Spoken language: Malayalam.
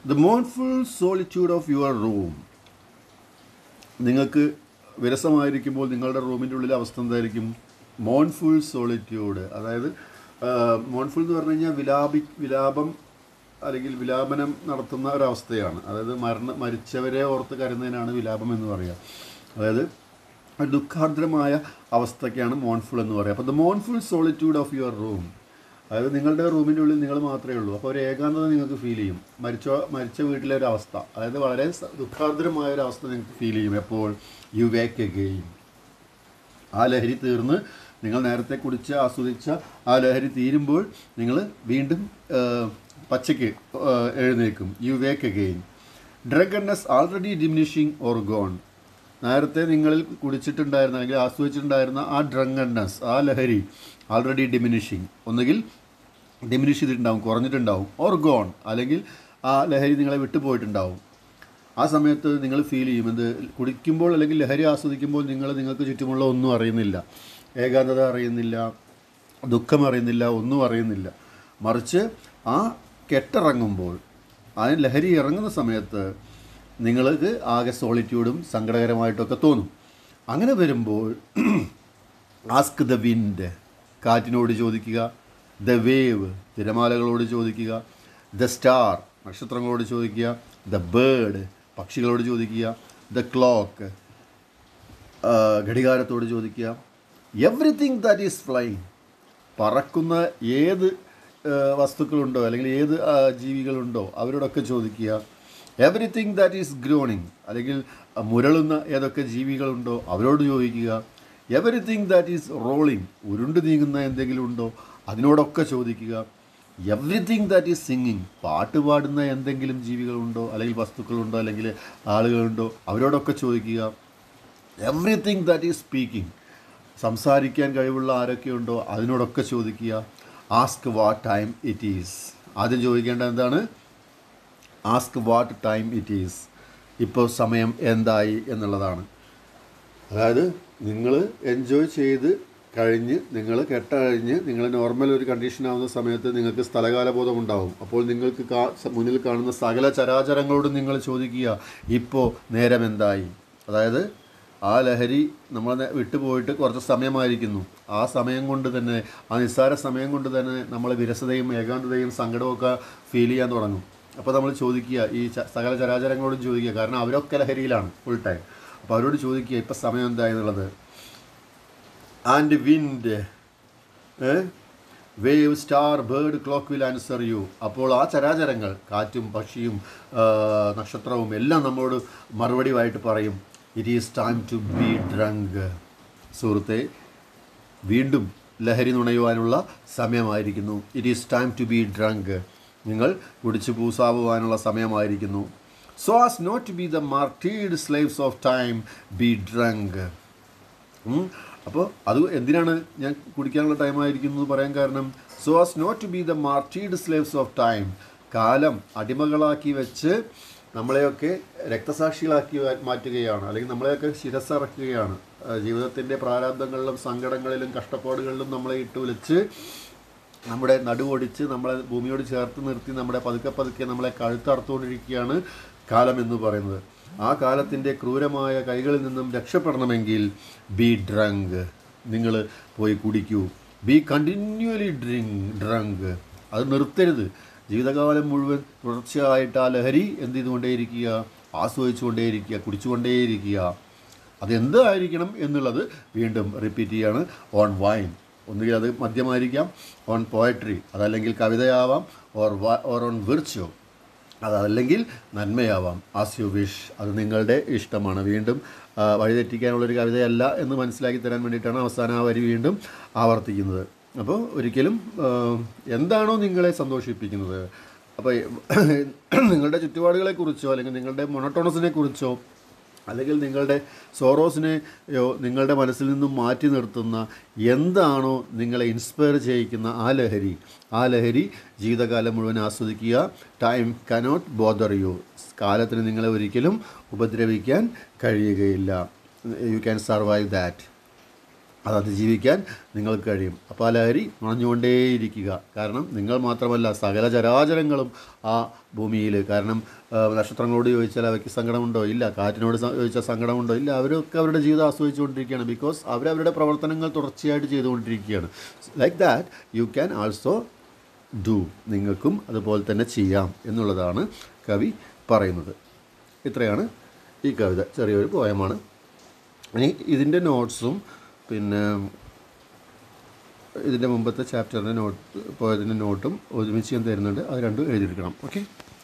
the mournful solitude of your room നിങ്ങൾക്ക് വിരസമായിരിക്കുമ്പോൾ നിങ്ങളുടെ റൂമിൻ്റെ ഉള്ളിലെ അവസ്ഥ എന്തായിരിക്കും മോൺഫുൾ സോളിറ്റ്യൂഡ് അതായത് മോൺഫുൾ എന്ന് പറഞ്ഞു കഴിഞ്ഞാൽ വിലാപി വിലാപം അല്ലെങ്കിൽ വിലാപനം നടത്തുന്ന ഒരവസ്ഥയാണ് അതായത് മരണ മരിച്ചവരെ ഓർത്ത് കരുതുന്നതിനാണ് വിലാപം എന്ന് പറയുക അതായത് ഒരു ദുഃഖാർദ്രമായ അവസ്ഥയ്ക്കാണ് മോൺഫുൾ എന്ന് പറയുക അപ്പോൾ the mournful solitude of your room അതായത് നിങ്ങളുടെ റൂമിൻ്റെ ഉള്ളിൽ നിങ്ങൾ മാത്രമേ ഉള്ളൂ അപ്പോൾ ഒരു ഏകാന്തത നിങ്ങൾക്ക് ഫീൽ ചെയ്യും മരിച്ച മരിച്ച വീട്ടിലെ ഒരു അവസ്ഥ അതായത് വളരെ സ- ദുഃഖാർദ്രമായ ഒരു അവസ്ഥ നിങ്ങൾക്ക് ഫീൽ ചെയ്യും എപ്പോൾ യു വേക്ക് എഗെയിൻ ആ ലഹരി തീർന്ന് നിങ്ങൾ നേരത്തെ കുടിച്ച് ആസ്വദിച്ച ആ ലഹരി തീരുമ്പോൾ നിങ്ങൾ വീണ്ടും ആ, പച്ചയ്ക്ക് ആ, എഴുന്നേൽക്കും you wake again drunkenness already diminishing or gone നേരത്തെ നിങ്ങളിൽ കുടിച്ചിട്ടുണ്ടായിരുന്ന അല്ലെങ്കിൽ ആസ്വദിച്ചിട്ടുണ്ടായിരുന്ന ആ ഡ്രങ്കണ്ണസ് ആ ലഹരി ആൾറെഡി ഡിമിനിഷിങ് ഒന്നുകിൽ ഡിമിനിഷ് ചെയ്തിട്ടുണ്ടാവും കുറഞ്ഞിട്ടുണ്ടാവും ഓർ ഗോൺ അല്ലെങ്കിൽ ആ ലഹരി നിങ്ങളെ വിട്ടുപോയിട്ടുണ്ടാവും ആ സമയത്ത് നിങ്ങൾ ഫീൽ ചെയ്യും എന്ത് കുടിക്കുമ്പോൾ അല്ലെങ്കിൽ ലഹരി ആസ്വദിക്കുമ്പോൾ നിങ്ങൾ നിങ്ങൾക്ക് ചുറ്റുമുള്ള ഒന്നും അറിയുന്നില്ല ഏകാന്തത അറിയുന്നില്ല ദുഃഖം അറിയുന്നില്ല ഒന്നും അറിയുന്നില്ല മറിച്ച് ആ കെട്ടിറങ്ങുമ്പോൾ ആ ലഹരി ഇറങ്ങുന്ന സമയത്ത് നിങ്ങൾക്ക് ആകെ സോളിറ്റ്യൂഡും സങ്കടകരമായിട്ടൊക്കെ തോന്നും അങ്ങനെ വരുമ്പോൾ ആസ്ക് ദ വിൻഡ് കാറ്റിനോട് ചോദിക്കുക ദ വേവ് തിരമാലകളോട് ചോദിക്കുക ദ സ്റ്റാർ നക്ഷത്രങ്ങളോട് ചോദിക്കുക ദ ബേർഡ് പക്ഷികളോട് ചോദിക്കുക ദ ക്ലോക്ക് ഘടികാരത്തോട് ചോദിക്കുക എവറിത്തിങ് ദാറ്റ് ഈസ് ഫ്ലൈങ് പറക്കുന്ന ഏത് ആ, വസ്തുക്കളുണ്ടോ അല്ലെങ്കിൽ ഏത് ആ, ജീവികളുണ്ടോ അവരോടൊക്കെ ചോദിക്കുക എവറിത്തിങ് ദാറ്റ് ഈസ് ഗ്രോണിങ് അല്ലെങ്കിൽ ആ, മുരളുന്ന ഏതൊക്കെ ജീവികളുണ്ടോ അവരോട് ചോദിക്കുക എവറിത്തിങ് ദാറ്റ് ഈസ് റോളിങ് ഉരുണ്ട് നീങ്ങുന്ന എന്തെങ്കിലും ഉണ്ടോ അതിനോടൊക്കെ ചോദിക്കുക എവറിത്തിങ് ദാറ്റ് ഈസ് സിംഗിങ് പാട്ട് പാടുന്ന എന്തെങ്കിലും ജീവികളുണ്ടോ അല്ലെങ്കിൽ വസ്തുക്കളുണ്ടോ അല്ലെങ്കിൽ ആളുകളുണ്ടോ അവരോടൊക്കെ ചോദിക്കുക എവറിത്തിങ് ദാറ്റ് ഈസ് സ്പീക്കിംഗ് സംസാരിക്കാൻ കഴിവുള്ള ആരൊക്കെയുണ്ടോ അതിനോടൊക്കെ ചോദിക്കുക ask what time it is ആദ്യം ചോദിക്കേണ്ടത് എന്താണ് ask what time it is ഇപ്പോൾ സമയം എന്തായി എന്നുള്ളതാണ് അതായത് നിങ്ങൾ എൻജോയ് ചെയ്ത് കഴിഞ്ഞ് നിങ്ങൾ കെട്ടഴിഞ്ഞ് നിങ്ങൾ നോർമൽ ഒരു കണ്ടീഷൻ ആവുന്ന സമയത്ത് നിങ്ങൾക്ക് സ്ഥലകാല ബോധം ഉണ്ടാവും അപ്പോൾ നിങ്ങൾക്ക് കാ സ- മുന്നിൽ കാണുന്ന സകല ചരാചരങ്ങളോടും നിങ്ങൾ ചോദിക്കുക ഇപ്പോൾ നേരം എന്തായി അതായത് ആ ലഹരി നമ്മളെ വിട്ടുപോയിട്ട് കുറച്ച് സമയമായിരിക്കുന്നു ആ സമയം കൊണ്ട് തന്നെ ആ നിസ്സാര സമയം കൊണ്ട് തന്നെ നമ്മൾ വിരസതയും ഏകാന്തതയും സങ്കടമൊക്കെ ഫീൽ ചെയ്യാൻ തുടങ്ങും അപ്പോൾ നമ്മൾ ചോദിക്കുക ഈ ച- സകല ചരാചരങ്ങളോടും ചോദിക്കുക കാരണം അവരൊക്കെ ലഹരിയിലാണ് ഫുൾ ടൈം അപ്പോൾ അവരോട് ചോദിക്കുക ഇപ്പം സമയം എന്തായി എന്നുള്ളത് and wind wave star bird clock will answer you അപ്പോൾ ആ ചരാചരങ്ങൾ കാറ്റും പക്ഷിയും ആ, നക്ഷത്രവും എല്ലാം നമ്മോട് മറുപടിയായിട്ട് പറയും it is time to be drunk സുഹൃത്തെ വീണ്ടും ലഹരി നുണയുവാനുള്ള സമയമായിരിക്കുന്നു it is time to be drunk നിങ്ങൾ കുടിച്ചു പൂസാവുവാനുള്ള സമയമായിരിക്കുന്നു so as not to be the martyred slaves of time be drunk അപ്പോൾ അത് എന്തിനാണ് ഞാൻ കുടിക്കാനുള്ള ടൈം ആയിരിക്കുന്നു എന്ന് പറയാൻ കാരണം so as not to be the martyred slaves of time കാലം അടിമകളാക്കി വെച്ച് നമ്മളെയൊക്കെ രക്തസാക്ഷികളാക്കി മാ- മാറ്റുകയാണ് അല്ലെങ്കിൽ നമ്മളെയൊക്കെ ശിരസറക്കുകയാണ് ജീവിതത്തിൻ്റെ പ്രാരാബ്ദങ്ങളിലും സങ്കടങ്ങളിലും കഷ്ടപ്പാടുകളിലും നമ്മളെ ഇട്ട് വിളിച്ച് നമ്മുടെ നടുവൊടിച്ച് നമ്മളെ ഭൂമിയോട് ചേർത്ത് നിർത്തി നമ്മുടെ പതുക്കെ പതുക്കെ നമ്മളെ കഴുത്തറുത്തുകൊണ്ടിരിക്കുകയാണ് കാലം എന്ന് പറയുന്നത് ആ കാലത്തിൻ്റെ ക്രൂരമായ കൈകളിൽ നിന്നും രക്ഷപ്പെടണമെങ്കിൽ ബി ഡ്രങ്ക് നിങ്ങൾ പോയി കുടിക്കൂ ബി കണ്ടിന്യൂലി ഡ്രിങ്ക് ഡ്രങ്ക് അത് നിർത്തരുത് ജീവിതകാലം മുഴുവൻ തുടർച്ചയായിട്ട് ആ ലഹരി എന്ത് ചെയ്തുകൊണ്ടേയിരിക്കുക ആസ്വദിച്ചുകൊണ്ടേയിരിക്കുക കുടിച്ചുകൊണ്ടേയിരിക്കുക അതെന്തായിരിക്കണം എന്നുള്ളത് വീണ്ടും റിപ്പീറ്റ് ചെയ്യാണ് ഓൺ വൈൻ ഒന്നുകിൽ അത് മദ്യമായിരിക്കാം ഓൺ പോയട്രി അതല്ലെങ്കിൽ കവിതയാവാം ഓർ ഓർ ഓൺ വിർച്ചോ അതല്ലെങ്കിൽ നന്മയാവാം ആസ് യു വിഷ് അത് നിങ്ങളുടെ ഇഷ്ടമാണ് വീണ്ടും ആ, വഴിതെറ്റിക്കാനുള്ളൊരു കവിതയല്ല എന്ന് മനസ്സിലാക്കി തരാൻ വേണ്ടിയിട്ടാണ് അവസാനം ആ വരി വീണ്ടും ആവർത്തിക്കുന്നത് അപ്പോൾ ഒരിക്കലും ആ, എന്താണോ നിങ്ങളെ സന്തോഷിപ്പിക്കുന്നത് അപ്പോൾ നിങ്ങളുടെ ചുറ്റുപാടുകളെക്കുറിച്ചോ അല്ലെങ്കിൽ നിങ്ങളുടെ മൊണട്ടോണസിനെ കുറിച്ചോ അല്ലെങ്കിൽ നിങ്ങളുടെ സോറോസിനെയോ നിങ്ങളുടെ മനസ്സിൽ നിന്നും മാറ്റി നിർത്തുന്ന എന്താണോ നിങ്ങളെ ഇൻസ്പയർ ചെയ്യിക്കുന്ന ആ ലഹരി ആ ലഹരി ജീവിതകാലം മുഴുവൻ ആസ്വദിക്കുക ടൈം കനോട്ട് ബോദർ യു കാലത്തിന് നിങ്ങളെ ഒരിക്കലും ഉപദ്രവിക്കാൻ കഴിയുകയില്ല യു ക്യാൻ സർവൈവ് ദാറ്റ് അത് അതിജീവിക്കാൻ നിങ്ങൾക്ക് കഴിയും അപ്പോൾ ആ ലഹരി നുണഞ്ഞുകൊണ്ടേയിരിക്കുക കാരണം നിങ്ങൾ മാത്രമല്ല സകല ചരാചരങ്ങളും ആ ഭൂമിയിൽ കാരണം ആ, നക്ഷത്രങ്ങളോട് ചോദിച്ചാൽ അവയ്ക്ക് സങ്കടമുണ്ടോ ഇല്ല കാറ്റിനോട് സ- ചോദിച്ചാൽ സങ്കടമുണ്ടോ ഇല്ല അവരൊക്കെ അവരുടെ ജീവിതം ആസ്വദിച്ചുകൊണ്ടിരിക്കുകയാണ് ബിക്കോസ് അവരവരുടെ പ്രവർത്തനങ്ങൾ തുടർച്ചയായിട്ട് ചെയ്തുകൊണ്ടിരിക്കുകയാണ് like that you can also do നിങ്ങൾക്കും അതുപോലെ തന്നെ ചെയ്യാം എന്നുള്ളതാണ് കവി പറയുന്നത് ഇത്രയാണ് ഈ കവിത ചെറിയൊരു പോയമാണ് ഇനി ഇതിൻ്റെ നോട്ട്സും പിന്നെ ഇതിൻ്റെ മുമ്പത്തെ ചാപ്റ്ററിൻ്റെ നോട്ട് പോയതിൻ്റെ നോട്ടും ഒരുമിച്ച് ഞാൻ തരുന്നുണ്ട് അത് രണ്ടും എഴുതിയെടുക്കണം ഓക്കെ